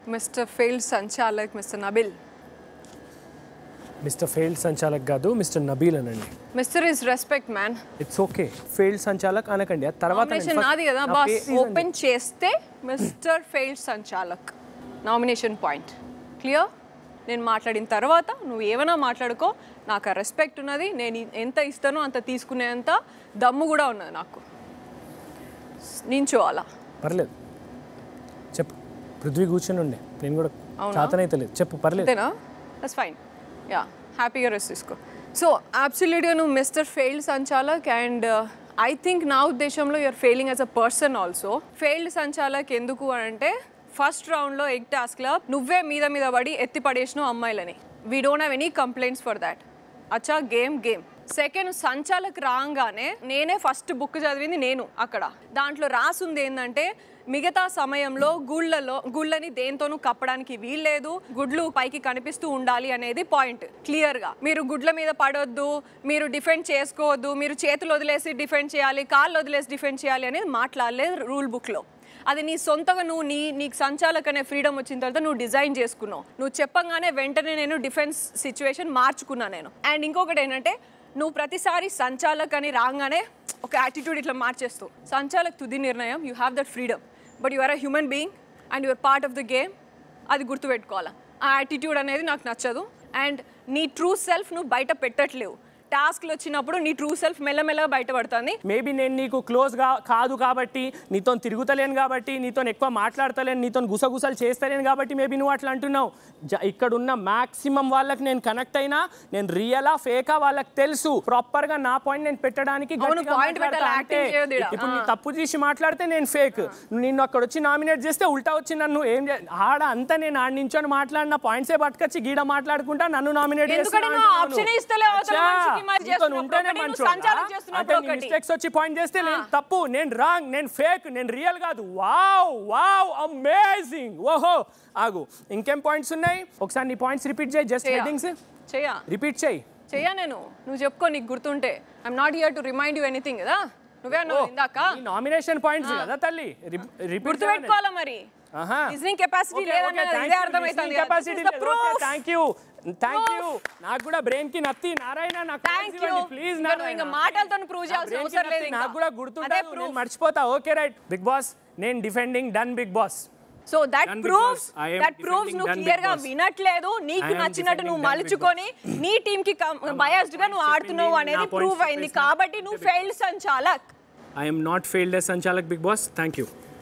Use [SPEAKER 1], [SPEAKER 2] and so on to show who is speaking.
[SPEAKER 1] Mister failed sanchalak mister Nabeel
[SPEAKER 2] mister failed sanchalak కాదు mister Nabeel అనండి
[SPEAKER 1] mister is respect man
[SPEAKER 2] it's okay failed sanchalak అనకండి ఆ తర్వాత నేను
[SPEAKER 1] నామినేషన్
[SPEAKER 2] first
[SPEAKER 1] నాది కదా
[SPEAKER 2] నా
[SPEAKER 1] బాస్
[SPEAKER 2] పేరు తీసండి.
[SPEAKER 1] ఓపెన్ చేస్తే mister failed sanchalak nomination point clear నేను మాట్లాడిన తర్వాత నువ్వు ఏమైనా మాట్లాడుకో నాకు ఆ రెస్పెక్ట్ ఉన్నది నేను ఎంత ఇస్తానో అంత తీసుకునేంత దమ్ము కూడా ఉన్నది నాకు నించోవాలా
[SPEAKER 2] పర్లేదు చెప్పు పృథ్వీ కూర్చొని ఉండే నేను కూడా
[SPEAKER 1] అవునా?
[SPEAKER 2] చాతనైతే లేదు చెప్పు పర్లేదు
[SPEAKER 1] అంతేనా దట్స్ ఫైన్ యా హ్యాపీగా రెస్ట్ తీసుకో సో అబ్సల్యూట్గా నువ్వు mister failed sanchalak and I think నా ఉద్దేశంలో you're failing as a person also failed sanchalak ఎందుకు అని అంటే ఫస్ట్ రౌండ్లో ఎగ్ టాస్క్లో నువ్వే మీద మీద పడి ఎత్తి పడేసినావు అమ్మాయిలని we don't have any complaints for that అచ్చా గేమ్ గేమ్ సెకండ్ సంచాలక్ రాగానే నేనే ఫస్ట్ బుక్ చదివింది నేను అక్కడ దాంట్లో రాసుంది ఏంటంటే మిగతా సమయంలో గుళ్ళలో గుళ్ళని దేంతోనూ కప్పడానికి వీల్లేదు గుడ్లు పైకి కనిపిస్తూ ఉండాలి అనేది పాయింట్ క్లియర్గా మీరు గుడ్ల మీద పడొద్దు మీరు డిఫెండ్ చేసుకోవద్దు మీరు చేతులు వదిలేసి డిఫెండ్ చేయాలి కాళ్ళు వదిలేసి డిఫెండ్ చేయాలి అనేది మాట్లాడలేదు రూల్ బుక్లో అది నీ సొంతగా నువ్వు నీ నీకు సంచాలక్ అనే ఫ్రీడమ్ వచ్చిన తర్వాత నువ్వు డిజైన్ చేసుకున్నావు నువ్వు చెప్పంగానే వెంటనే నేను డిఫెన్స్ సిచ్యువేషన్ మార్చుకున్నా నేను అండ్ ఇంకొకటి ఏంటంటే నువ్వు ప్రతిసారి సంచాలక్ అని రాగానే ఒక యాటిట్యూడ్ ఇట్లా మార్చేస్తావు సంచాలక్ తుది నిర్ణయం you have that freedom but you are a human being and your part of the game అది గుర్తుపెట్టుకోవాలా ఆ యాటిట్యూడ్ అనేది నాకు నచ్చదు అండ్ నీ ట్రూ సెల్ఫ్ నువ్వు బయట పెట్టట్లేవు టాస్క్లు వచ్చినప్పుడు నీ ట్రూ సెల్ఫ్ మెల్లమెల్లగా బయటపడుతుంది
[SPEAKER 2] మేబీ నేను నీకు క్లోజ్ గా కాదు కాబట్టి నీతో తిరుగుతలేను కాబట్టి నీతో ఎక్కువ మాట్లాడతలేను నీతో గుసగుసలు చేస్తలేను కాబట్టి మేబీ నువ్వు అట్లా అంటున్నావు జ- ఇక్కడ ఉన్న మాక్సిమం వాళ్ళకి నేను కనెక్ట్ అయినా నేను రియలా ఫేకా వాళ్ళకి తెలుసు ప్రాపర్ గా నా పాయింట్ నేను పెట్టడానికి
[SPEAKER 1] అవును,
[SPEAKER 2] గట్టిగా
[SPEAKER 1] point
[SPEAKER 2] మాట్లాడతా
[SPEAKER 1] పెట్టాలి,
[SPEAKER 2] అంటే
[SPEAKER 1] acting చేయొద్దు ఈడ.
[SPEAKER 2] ఇప్పుడు నీ
[SPEAKER 1] ఆ.
[SPEAKER 2] తప్పు చేసి మాట్లాడితే నేను ఫేక్ నిన్ను అక్కడ వచ్చి నామినేట్ చేస్తే ఉల్టా వచ్చి నన్ను ఏం చే- ఆడ అంతా నేను ఆడ నించొని మాట్లాడిన పాయింట్సే పట్టుకొచ్చి గీడ మాట్లాడుకుంటా నన్ను నామినేట్
[SPEAKER 1] ఎందుకంటే నువ్వు option ఏ ఇస్తలేవు అవతల మనిషికి మరి చేస్తున్నప్పుడు ఒకటి, నువ్వు సంచాలనం చేస్తున్నప్పుడు ఒకటి.
[SPEAKER 2] మిస్టేక్స్ వచ్చి పాయింట్ చేస్తే నేను తప్పు నేను రాంగ్ నేను ఫేక్ నేను రియల్ కాదు వావ్ వావ్ అమేజింగ్ ఓహో ఆగు ఇంకేం పాయింట్స్ ఉన్నాయి ఒకసారి నీ పాయింట్స్ రిపీట్ చేయి జస్ట్
[SPEAKER 1] చెయ్య.
[SPEAKER 2] హెడ్డింగ్స్
[SPEAKER 1] చెయ్యా
[SPEAKER 2] రిపీట్ చేయి
[SPEAKER 1] చెయ్యా నేను నువ్వు చెప్పుకో నీకు గుర్తుంటే I'm not here to remind you anything కదా నువ్వే అన్నావు ఇందాక
[SPEAKER 2] ఈ నామినేషన్ పాయింట్స్ కదా తల్లి రిపీట్
[SPEAKER 1] గుర్తుపెట్టుకోవాలా మరి
[SPEAKER 2] ఆహా.
[SPEAKER 1] లిజనింగ్ కెపాసిటీ లేదన్న ఇదే అర్థమవుతుంది
[SPEAKER 2] capacity thank you thank you నాకు కూడా బ్రెయిన్ కి నత్తి నారాయణ నాకు
[SPEAKER 1] థ్యాంక్ యూ
[SPEAKER 2] ప్లీజ్
[SPEAKER 1] నువ్వు ఇంకా మాటలతో ప్రూవ్ చేయాల్సిన అవసరం లేదు ఇంకా.
[SPEAKER 2] నాకు కూడా
[SPEAKER 1] అదే
[SPEAKER 2] గుర్తుండదు
[SPEAKER 1] proof.
[SPEAKER 2] నేను మర్చిపోతా ఓకే రైట్ బిగ్ బాస్ నేను defending done Bigg Boss
[SPEAKER 1] so that
[SPEAKER 2] Done big
[SPEAKER 1] proves
[SPEAKER 2] boss. I am
[SPEAKER 1] that proves
[SPEAKER 2] defending
[SPEAKER 1] నువ్వు
[SPEAKER 2] done big
[SPEAKER 1] క్లియర్ గా
[SPEAKER 2] boss.
[SPEAKER 1] వినట్లేదు నీకు
[SPEAKER 2] I am
[SPEAKER 1] నచ్చినట్టు నువ్వు
[SPEAKER 2] defending done big
[SPEAKER 1] మలుచుకొని నీ టీమ్ కి బయాస్డ్ గా నువ్వు
[SPEAKER 2] points
[SPEAKER 1] ఆడుతున్నావు
[SPEAKER 2] చెప్పింది,
[SPEAKER 1] అనేది
[SPEAKER 2] నా points
[SPEAKER 1] ప్రూవ్ అయింది
[SPEAKER 2] చెప్పేసిన.
[SPEAKER 1] కాబట్టి నువ్వు failed sanchalak
[SPEAKER 2] I'm not failed as sanchalak Bigg Boss thank you